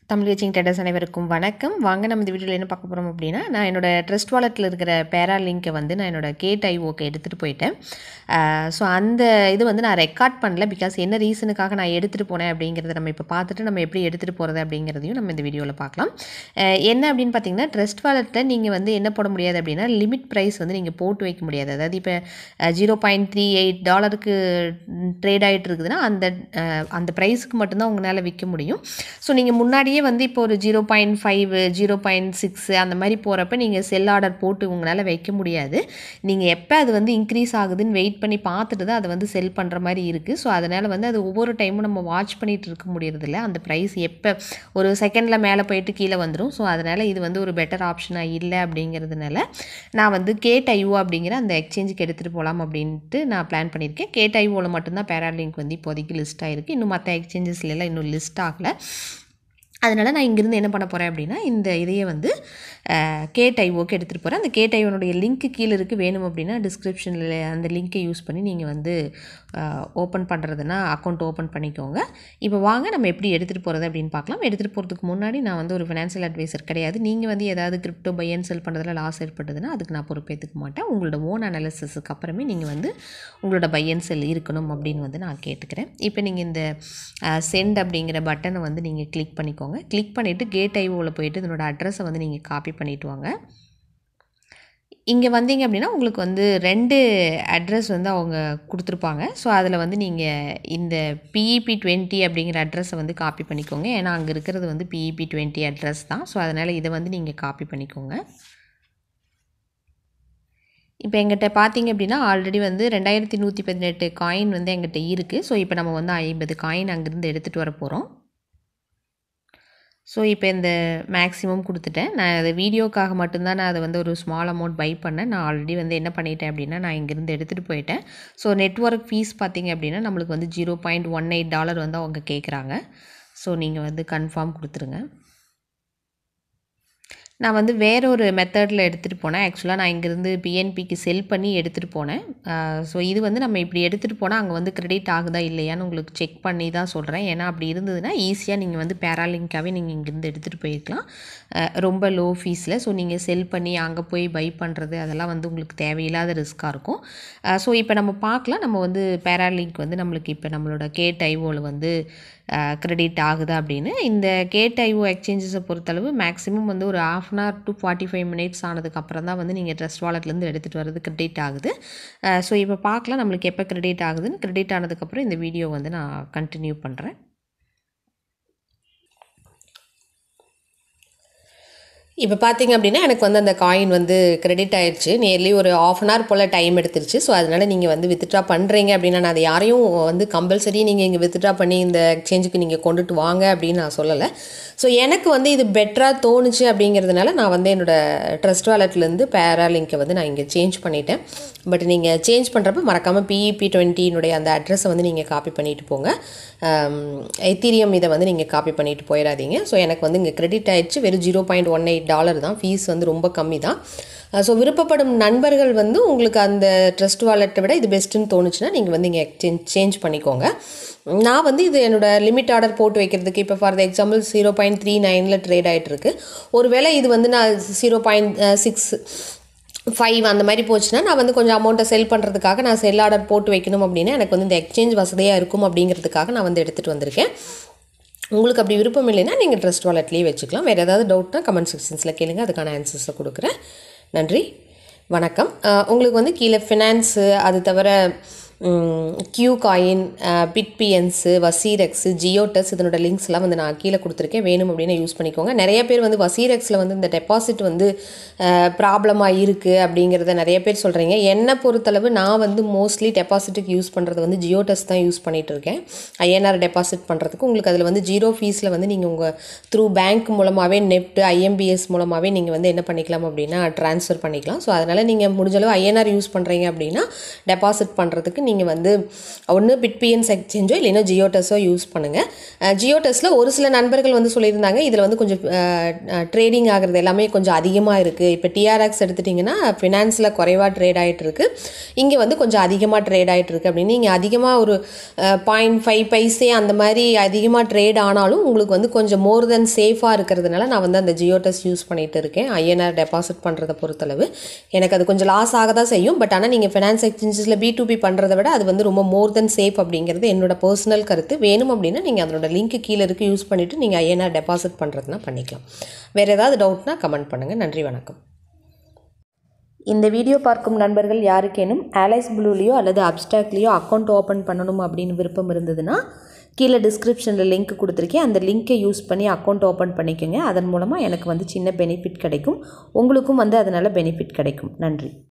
Tamil watching டேட்டர்ஸ் அனைவருக்கும் வணக்கம் வாங்க நம்ம இந்த வீடியோவில் என்ன பார்க்க போகிறோம் அப்படின்னா நான் என்னோட ட்ரஸ்ட் வாலெட்டில் இருக்கிற பேரா லிங்கை வந்து நான் என்னோட கேட் ஐஓக்கு எடுத்துகிட்டு போயிட்டேன் ஸோ அந்த இது வந்து நான் ரெக்கார்ட் பண்ணல பிகாஸ் என்ன ரீசனுக்காக நான் எடுத்துகிட்டு போனேன் அப்படிங்கிறத நம்ம இப்போ பார்த்துட்டு நம்ம எப்படி எடுத்துகிட்டு போகிறது அப்படிங்கிறதையும் நம்ம இந்த வீடியோவில் பார்க்கலாம் அஹ் என்ன அப்படின்னு பார்த்தீங்கன்னா ட்ரஸ்ட் வாலெட்டில் நீங்கள் வந்து என்ன போட முடியாது அப்படின்னா லிமிட் ப்ரைஸ் வந்து நீங்கள் போட்டு வைக்க முடியாது அதாவது இப்போ ஜீரோ பாயிண்ட் த்ரீ எயிட் டாலருக்கு ட்ரேட் ஆகிட்டு இருக்குதுன்னா அந்த அஹ், அந்த ப்ரைஸுக்கு மட்டும்தான் உங்களால் விற்க முடியும் ஸோ நீங்கள் முன்னாடியே வந்து இப்போ ஒரு zero point five zero point six அந்த மாதிரி போகிறப்ப நீங்கள் செல் ஆர்டர் போட்டு உங்களால் வைக்க முடியாது நீங்கள் எப்போ அது வந்து இன்க்ரீஸ் ஆகுதுன்னு வெயிட் பண்ணி பார்த்துட்டு தான் அதை வந்து செல் பண்ணுற மாதிரி இருக்குது ஸோ அதனால் வந்து அது ஒவ்வொரு டைமும் நம்ம வாட்ச் பண்ணிகிட்டு இருக்க முடியறதில்ல அந்த ப்ரைஸ் எப்போ ஒரு செகண்டில் மேலே போயிட்டு கீழே வந்துடும் ஸோ அதனால் இது வந்து ஒரு பெட்டர் ஆப்ஷனாக இல்லை அப்படிங்கிறதுனால நான் வந்து கேட் ஐஓ அப்படிங்கிற அந்த எக்ஸ்சேஞ்சுக்கு எடுத்துகிட்டு போகலாம் அப்படின்ட்டு நான் பிளான் பண்ணியிருக்கேன் கேட் ஐஓவில் மட்டும்தான் பேராலிங்க் வந்து இப்போதைக்கு லிஸ்ட் ஆகிருக்கு இன்னும் மற்ற எக்ஸ்சேஞ்சஸ்லாம் இன்னும் லிஸ்ட் ஆகலை அதனால் நான் இங்கேருந்து என்ன பண்ண போகிறேன் அப்படின்னா இந்த இதையே வந்து கேட் ஐஓக்கு எடுத்துகிட்டு போகிறேன் அந்த கேட் ஐஓனுடைய லிங்க்கு கீழே இருக்குது வேணும் அப்படின்னா டிஸ்கிரிப்ஷனில் அந்த லிங்க்கை யூஸ் பண்ணி நீங்கள் வந்து ஓப்பன் பண்ணுறதுனா அக்கௌண்ட் ஓப்பன் பண்ணிக்கோங்க இப்போ வாங்க நம்ம எப்படி எடுத்துகிட்டு போகிறது அப்படின்னு பார்க்கலாம் எடுத்துகிட்டு போகிறதுக்கு முன்னாடி நான் வந்து ஒரு ஃபினான்ஷியல் அட்வைசர் கிடையாது நீங்கள் வந்து ஏதாவது கிரிப்டோ பை அண்ட் செல் பண்ணுறதுல லாஸ் ஏற்பட்டதுன்னா அதுக்கு நான் பொறுப்பேற்றுக்க மாட்டேன் உங்களோட ஓன் அனாலிசிஸுக்கு அப்புறமே நீங்கள் வந்து உங்களோட பை அண்ட் செல் இருக்கணும் அப்படின்னு வந்து நான் கேட்டுக்கிறேன் இப்போ நீங்கள் இந்த சென்ட் அப்படிங்கிற பட்டனை வந்து நீங்கள் கிளிக் பண்ணிக்கோங்க கிளிக் பண்ணிவிட்டு கேட் ஐஓவில் போயிட்டு இதனோட அட்ரஸை வந்து நீங்கள் காப்பி பண்ணிவிட்டு வாங்க இங்கே வந்தீங்க அப்படின்னா உங்களுக்கு வந்து ரெண்டு அட்ரஸ் வந்து அவங்க கொடுத்துருப்பாங்க ஸோ அதில் வந்து நீங்கள் இந்த பிஇபி டுவெண்ட்டி அப்படிங்கிற அட்ரஸை வந்து காப்பி பண்ணிக்கோங்க ஏன்னா அங்கே இருக்கிறது வந்து பிஇபி டுவெண்ட்டி அட்ரஸ் தான் ஸோ அதனால் இதை வந்து நீங்கள் காப்பி பண்ணிக்கோங்க இப்போ எங்கிட்ட பார்த்தீங்க அப்படின்னா ஆல்ரெடி வந்து ரெண்டாயிரத்தி நூற்றி பதினெட்டு காயின் வந்து எங்கிட்ட இருக்குது ஸோ இப்போ நம்ம வந்து ஐம்பது காயின் அங்கேருந்து எடுத்துகிட்டு வர போகிறோம் ஸோ இப்போ இந்த மேக்ஸிமம் கொடுத்துட்டேன் நான் அது வீடியோக்காக மட்டும்தான் நான் அதை வந்து ஒரு ஸ்மால் அமௌண்ட் பை பண்ணேன் நான் ஆல்ரெடி வந்து என்ன பண்ணிட்டேன் அப்படின்னா நான் இங்கேருந்து எடுத்துகிட்டு போயிட்டேன் ஸோ நெட்ஒர்க் ஃபீஸ் பார்த்தீங்க அப்படின்னா நம்மளுக்கு வந்து zero point one eight dollar வந்து அவங்க கேட்குறாங்க ஸோ நீங்கள் வந்து கன்ஃபார்ம் கொடுத்துருங்க நான் வந்து வேற ஒரு மெத்தடில் எடுத்துகிட்டு போனேன் ஆக்சுவலாக நான் இங்கேருந்து பிஎன்பிக்கு செல் பண்ணி எடுத்துகிட்டு போனேன் ஸோ இது வந்து நம்ம இப்படி எடுத்துகிட்டு போனால் அங்கே வந்து கிரெடிட் ஆகுதா இல்லையான்னு உங்களுக்கு செக் பண்ணி தான் சொல்கிறேன் ஏன்னா அப்படி இருந்ததுன்னா ஈஸியாக நீங்கள் வந்து பேராலிங்காகவே நீங்கள் இங்கேருந்து எடுத்துகிட்டு போயிருக்கலாம் அஹ் ரொம்ப லோ ஃபீஸில் ஸோ நீங்கள் செல் பண்ணி அங்கே போய் பை பண்ணுறது அதெல்லாம் வந்து உங்களுக்கு தேவையில்லாத ரிஸ்க்காக இருக்கும் ஸோ இப்போ நம்ம பார்க்கலாம் நம்ம வந்து பேராலிங்க் வந்து நம்மளுக்கு இப்போ நம்மளோட கேட் ஐஓவில் வந்து கிரெடிட் ஆகுதா அப்படின்னு இந்த கேட் ஐஓ எக்ஸ்சேஞ்சஸை பொறுத்தளவு மேக்ஸிமம் வந்து ஒரு half an hour to forty five minutes ஆனதுக்கப்புறம் தான் வந்து நீங்கள் ட்ரெஸ் வாலெட்லேருந்து எடுத்துகிட்டு வரது கிரெடிட் ஆகுது ஸோ இப்போ பார்க்கலாம் நம்மளுக்கு எப்போ கிரெடிட் ஆகுதுன்னு கிரெடிட் ஆனதுக்கப்புறம் இந்த வீடியோ வந்து நான் கண்டினியூ பண்ணுறேன் இப்போ பார்த்தீங்க அப்படின்னா எனக்கு வந்து அந்த காயின் வந்து கிரெடிட் ஆயிடுச்சு நியர்லி ஒரு ஆஃப் அன் ஹவர் போல் டைம் எடுத்துருச்சு ஸோ அதனால் நீங்கள் வந்து வித்ட்ரா பண்ணுறீங்க அப்படின்னா நான் அதை யாரையும் வந்து கம்பல்சரி நீங்கள் இங்கே வித்ட்ரா பண்ணி இந்த எக்ஸ்சேஞ்சுக்கு நீங்கள் கொண்டுட்டு வாங்க அப்படின்னு நான் சொல்லலை ஸோ எனக்கு வந்து இது பெட்டராக தோணுச்சு அப்படிங்கிறதுனால நான் வந்து என்னோடய ட்ரஸ்ட் வாலெட்லேருந்து பேராலிங்கை வந்து நான் இங்கே சேஞ்ச் பண்ணிட்டேன் பட் நீங்கள் சேஞ்ச் பண்ணுறப்ப மறக்காமல் பிஇபி டுவெண்ட்டினுடைய அந்த அட்ரஸை வந்து நீங்கள் காப்பி பண்ணிட்டு போங்க எத்தீரியம் இதை வந்து நீங்கள் காப்பி பண்ணிட்டு போயிடாதீங்க ஸோ எனக்கு வந்து இங்கே கிரெடிட் ஆயிடுச்சு வெறும் zero point one eight dollar தான் ஃபீஸ் வந்து ரொம்ப கம்மி தான் ஸோ விருப்பப்படும் நண்பர்கள் வந்து உங்களுக்கு அந்த ட்ரஸ்ட் வாலெட்டை விட இது பெஸ்ட்டுன்னு தோணுச்சுன்னா நீங்கள் வந்து இங்கே எக்ஸ்சேஞ்ச் சேஞ்ச் பண்ணிக்கோங்க நான் வந்து இது என்னோட லிமிட் ஆர்டர் போட்டு வைக்கிறதுக்கு இப்போ for example zero point three நைனில் ட்ரேட் ஆகிட்டு இருக்கு ஒருவேளை இது வந்து நான் ஜீரோ பாயிண்ட் சிக்ஸ் ஃபைவ் அந்த மாதிரி போச்சுன்னா நான் வந்து கொஞ்சம் அமௌண்ட்டை செல் பண்ணுறதுக்காக நான் செல் ஆர்டர் போட்டு வைக்கணும் அப்படின்னா எனக்கு வந்து இந்த எக்ஸ்சேஞ்ச் வசதியாக இருக்கும் அப்படிங்கிறதுக்காக நான் வந்து எடுத்துகிட்டு வந்திருக்கேன் உங்களுக்கு அப்படி விருப்பம் இல்லைன்னா நீங்கள் ட்ரஸ்ட் வாலெட்லேயே வச்சுக்கலாம் வேறு ஏதாவது டவுட்னா கமெண்ட் செக்ஷன்ஸில் கேளுங்க அதுக்கான ஆன்சர்ஸை கொடுக்குறேன் நன்றி வணக்கம் அஹ் உங்களுக்கு வந்து கீழே ஃபினான்ஸு அது தவிர கியூ காயின் பிட்பிஎன்ஸு வசீரெக்ஸு ஜியோடெஸ் இதனோட லிங்க்ஸ்லாம் வந்து நான் கீழே கொடுத்துருக்கேன் வேணும் அப்படின்னு யூஸ் பண்ணிக்கோங்க நிறைய பேர் வந்து வசீரெக்ஸில் வந்து இந்த டெபாசிட் வந்து ப்ராப்ளமாக இருக்குது அப்படிங்கிறத நிறைய பேர் சொல்கிறீங்க என்னை பொறுத்தளவு நான் வந்து மோஸ்ட்லி டெபாசிட்டுக்கு யூஸ் பண்ணுறது வந்து ஜியோடெஸ் தான் யூஸ் பண்ணிகிட்டு இருக்கேன் ஐஎன்ஆர் டெபாசிட் பண்ணுறதுக்கு உங்களுக்கு அதில் வந்து ஜீரோ ஃபீஸில் வந்து நீங்கள் உங்கள் த்ரூ பேங்க் மூலமாகவே நெஃப்ட் ஐஎம்பிஎஸ் மூலமாகவே நீங்கள் வந்து என்ன பண்ணிக்கலாம் அப்படின்னா ட்ரான்ஸ்ஃபர் பண்ணிக்கலாம் ஸோ அதனால் நீங்கள் முடிஞ்சளவு ஐஎன்ஆர் யூஸ் பண்ணுறீங்க அப்படின்னா டெபாசிட் பண்ணுறதுக்கு நீங்கள் வந்து ஒன்று பிட்பிஎன்ஸ் எக்ஸ்சேஞ்சோ இல்லைன்னா ஜியோடெஸோ யூஸ் பண்ணுங்கள் ஜியோடெஸில் ஒரு சில நண்பர்கள் வந்து சொல்லியிருந்தாங்க இதில் வந்து கொஞ்சம் ட்ரேடிங் ஆகிறது எல்லாமே கொஞ்சம் அதிகமாக இருக்குது இப்போ டிஆர்எக்ஸ் எடுத்துட்டிங்கன்னா ஃபினான்ஸில் குறைவாக ட்ரேட் ஆகிட்டு இருக்கு இங்கே வந்து கொஞ்சம் அதிகமாக ட்ரேட் ஆகிட்டு இருக்கு அப்படின்னு நீங்கள் அதிகமாக ஒரு பாயிண்ட் ஃபைவ் பைசே அந்த மாதிரி அதிகமாக ட்ரேட் ஆனாலும் உங்களுக்கு வந்து கொஞ்சம் மோர் தென் சேஃபாக இருக்கிறதுனால நான் வந்து அந்த ஜியோடெஸ் யூஸ் பண்ணிகிட்டு இருக்கேன் ஐஎன்ஆர் டெபாசிட் பண்ணுறதை பொறுத்தளவு எனக்கு அது கொஞ்சம் லாஸ் ஆக தான் செய்யும் பட் ஆனால் நீங்கள் ஃபினான்ஸ் எக்ஸ்சேஞ்சஸில் பி டு பி பண்ணுறதை விட அது வந்து ரொம்ப மோர் தென் சேஃப் அப்படிங்கிறது என்னோட பர்சனல் கருத்து வேணும் அப்படின்னா நீங்கள் அதனோட லிங்க் கீழே இருக்குது யூஸ் பண்ணிவிட்டு நீங்கள் ஐஎன்ஆர் டெபாசிட் பண்ணுறதுனா பண்ணிக்கலாம் வேறு ஏதாவது டவுட்னா கமெண்ட் பண்ணுங்கள் நன்றி வணக்கம் இந்த வீடியோ பார்க்கும் நண்பர்கள் யாருக்கேனும் ஆலைஸ் ப்ளூலேயோ அல்லது அப்டாக்லேயோ அக்கௌண்ட் ஓப்பன் பண்ணணும் அப்படின்னு விருப்பம் இருந்ததுன்னா கீழே டிஸ்கிரிப்ஷனில் லிங்க் கொடுத்துருக்கேன் அந்த லிங்க்கை யூஸ் பண்ணி அக்கௌண்ட் ஓப்பன் பண்ணிக்கோங்க அதன் மூலமாக எனக்கு வந்து சின்ன பெனிஃபிட் கிடைக்கும் உங்களுக்கும் வந்து அதனால் பெனிஃபிட் கிடைக்கும் நன்றி